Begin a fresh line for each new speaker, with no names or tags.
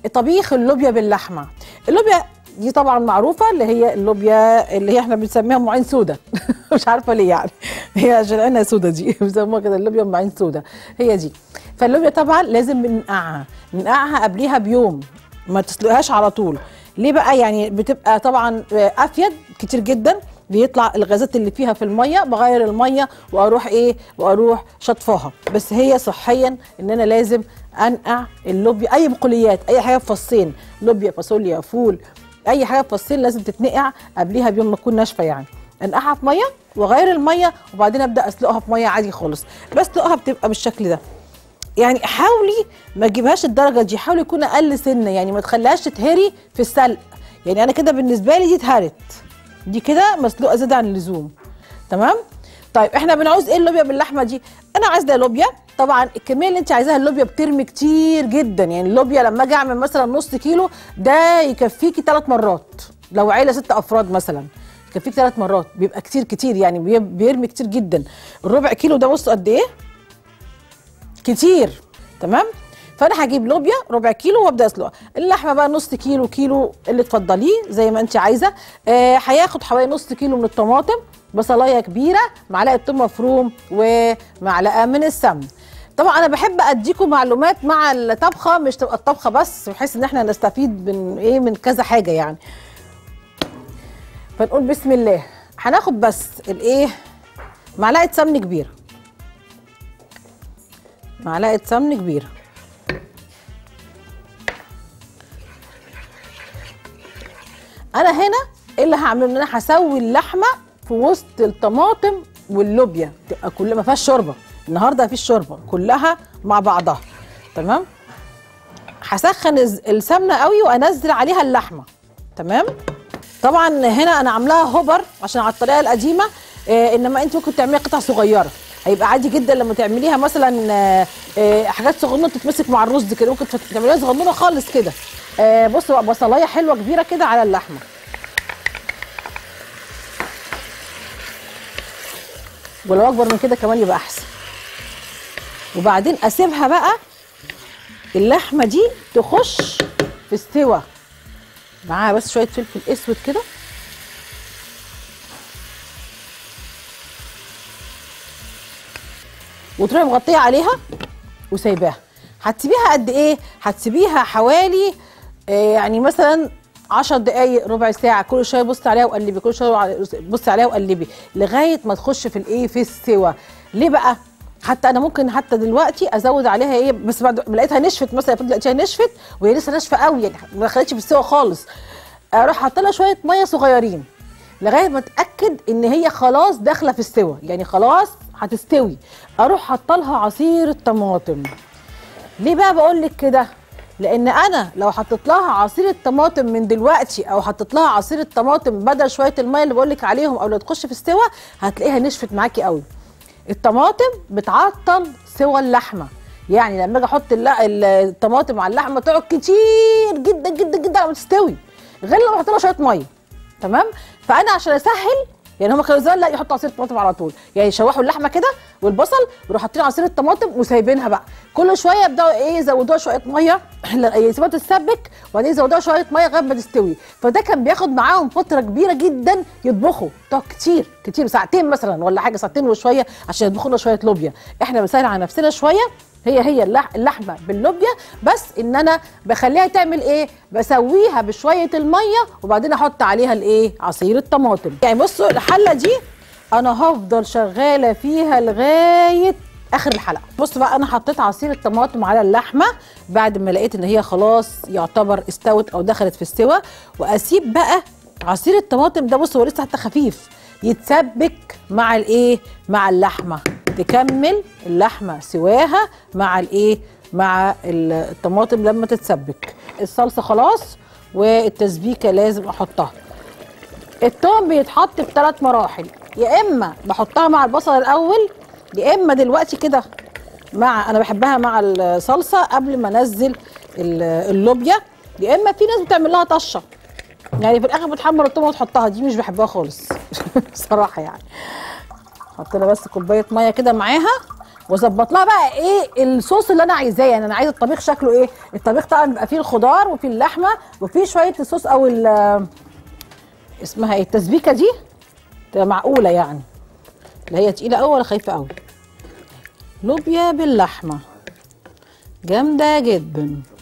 طبيخ اللوبيا باللحمه اللوبيا دي طبعا معروفه اللي هي اللوبيا اللي هي احنا بنسميها ام عين سودا مش عارفه ليه يعني هي عشان عينها سودا دي بيسموها كده اللوبيا ام عين سودا هي دي فاللوبيا طبعا لازم بننقعها ننقعها قبليها بيوم ما تسلقهاش على طول ليه بقى يعني بتبقى طبعا افيد كتير جدا بيطلع الغازات اللي فيها في الميه بغير الميه واروح ايه واروح شطفاها بس هي صحيا ان انا لازم انقع اللوبيا اي بقوليات اي حاجه بفصين لوبيا فاصوليا فول اي حاجه بفصين لازم تتنقع قبليها بيوم ما تكون ناشفه يعني انقعها في ميه واغير الميه وبعدين ابدا اسلقها في ميه عادي خالص بسلقها بتبقى بالشكل ده يعني حاولي ما تجيبهاش الدرجه دي حاولي يكون اقل سنه يعني ما تخليهاش تتهري في السلق يعني انا كده بالنسبه لي دي اتهرت دي كده مسلوقه زياده عن اللزوم تمام طيب احنا بنعوز ايه اللوبيا باللحمه دي انا عايزه لوبيا طبعا الكميه اللي انت عايزاها اللوبيا بترمي كتير جدا يعني اللوبيا لما اجي اعمل مثلا نص كيلو ده يكفيكي ثلاث مرات لو عيله ست افراد مثلا يكفيك ثلاث مرات بيبقى كتير كتير يعني بي- بيرمي كتير جدا الربع كيلو ده بصوا قد ايه كتير تمام فانا هجيب لوبيا ربع كيلو وابدا اسلقها اللحمه بقى نص كيلو كيلو اللي تفضليه زي ما انت عايزه آه هياخد حوالي نص كيلو من الطماطم بصلايه كبيره معلقه ثوم مفروم ومعلقه من السمن طبعا انا بحب اديكم معلومات مع الطبخه مش تبقى الطبخه بس بحيث ان احنا نستفيد من ايه من كذا حاجه يعني فنقول بسم الله هناخد بس الايه معلقه سمن كبيره معلقه سمن كبيره انا هنا ايه اللي هعمله ان انا هسوي اللحمه في وسط الطماطم واللوبيا تبقى كلها ما فيهاش شوربه النهارده مفيش شوربه كلها مع بعضها تمام هسخن الز- السمنه قوي وانزل عليها اللحمه تمام طبعا هنا انا عاملاها هوبر عشان على الطريقه القديمه آه انما انت ممكن تعمليها قطع صغيره هيبقى عادي جدا لما تعمليها مثلا آه آه حاجات صغنونه تتمسك مع الرز كده ممكن تعمليها صغنونه خالص كده آه بصوا بقى بصلايه حلوه كبيره كده على اللحمه ولو اكبر من كده كمان يبقى احسن وبعدين اسيبها بقى اللحمه دي تخش في استوى معاها بس شويه فلفل اسود كده وتروحي مغطيه عليها وسايباها هتسيبيها قد ايه هتسيبيها حوالي آه، يعني مثلا 10 دقايق ربع ساعه كل شويه بصي عليها وقلبي كل شويه بصي عليها وقلبي لغايه ما تخش في الايه في السوا ليه بقى حتى انا ممكن حتى دلوقتي ازود عليها ايه بس بعد ما لقيتها نشفت مثلا افرض لقيتها نشفت وهي لسه ناشفه قوي يعني ما دخلتش في السوا خالص اروح حاطه لها شويه ميه صغيرين لغايه ما اتاكد ان هي خلاص داخله في السوا يعني خلاص هتستوي اروح حاطه لها عصير الطماطم ليه بقى بقول لك كده لان انا لو حطيت لها عصير الطماطم من دلوقتي او حطيت لها عصير الطماطم بدل شويه الميه اللي بقول لك عليهم او لو تخش في السوا هتلاقيها نشفت معاكي قوي الطماطم بتعطل سوى اللحمه يعني لما اجي احط الل- الطماطم على اللحمه تقعد كتير جدا جدا جدا على ما تستوي غير لما احط لها شويه ميه تمام فانا عشان اسهل يعني هم كانوا زمان لا يحطوا عصير الطماطم على طول يعني يشوحوا اللحمه كده والبصل ويروحوا حاطين عصير الطماطم وسايبينها بقى كل شويه يبداوا ايه يزودوها شويه ميه يسيبوها تتسبك وبعدين يزودوها شويه ميه لغايه ما تستوي فده كان بياخد معاهم فتره كبيره جدا يطبخوا تقعد كتير كتير ساعتين مثلا ولا حاجه ساعتين وشويه عشان يطبخوا لنا شويه لوبيا احنا بنسهل على نفسنا شويه هي هي اللح- اللحمه باللوبيا بس ان انا بخليها تعمل ايه بسويها بشويه الميه وبعدين احط عليها الايه عصير الطماطم يعني بصوا الحله دي انا هفضل شغاله فيها لغايه اخر الحلقه بصوا بقى انا حطيت عصير الطماطم على اللحمه بعد ما لقيت ان هي خلاص يعتبر استوت او دخلت في السوا واسيب بقى عصير الطماطم ده بصوا هو لسه حتى خفيف يتسبك مع الايه مع اللحمه تكمل اللحمه سواها مع الايه مع الطماطم لما تتسبك الصلصه خلاص والتسبيكه لازم احطها التوم بيتحط في ثلاث مراحل يا اما بحطها مع البصل الاول يا اما دلوقتي كده مع انا بحبها مع الصلصه قبل ما انزل ال- اللوبيا يا اما في ناس بتعمل لها طشه يعني في الاخر بتحمر التومه وتحطها دي مش بحبها خالص بصراحه يعني حط لها بس كوبايه ميه كده معاها واظبط لها بقى ايه الصوص اللي انا عايزاه يعني انا عايزه الطبيخ شكله ايه الطبيخ طبعا بيبقى فيه الخضار وفيه اللحمه وفيه شويه الصوص او ال- اسمها ايه التسبيكه دي تبقى معقوله يعني لا هي تقيله قوي ولا خايفه قوي لوبيا باللحمه جامده جدا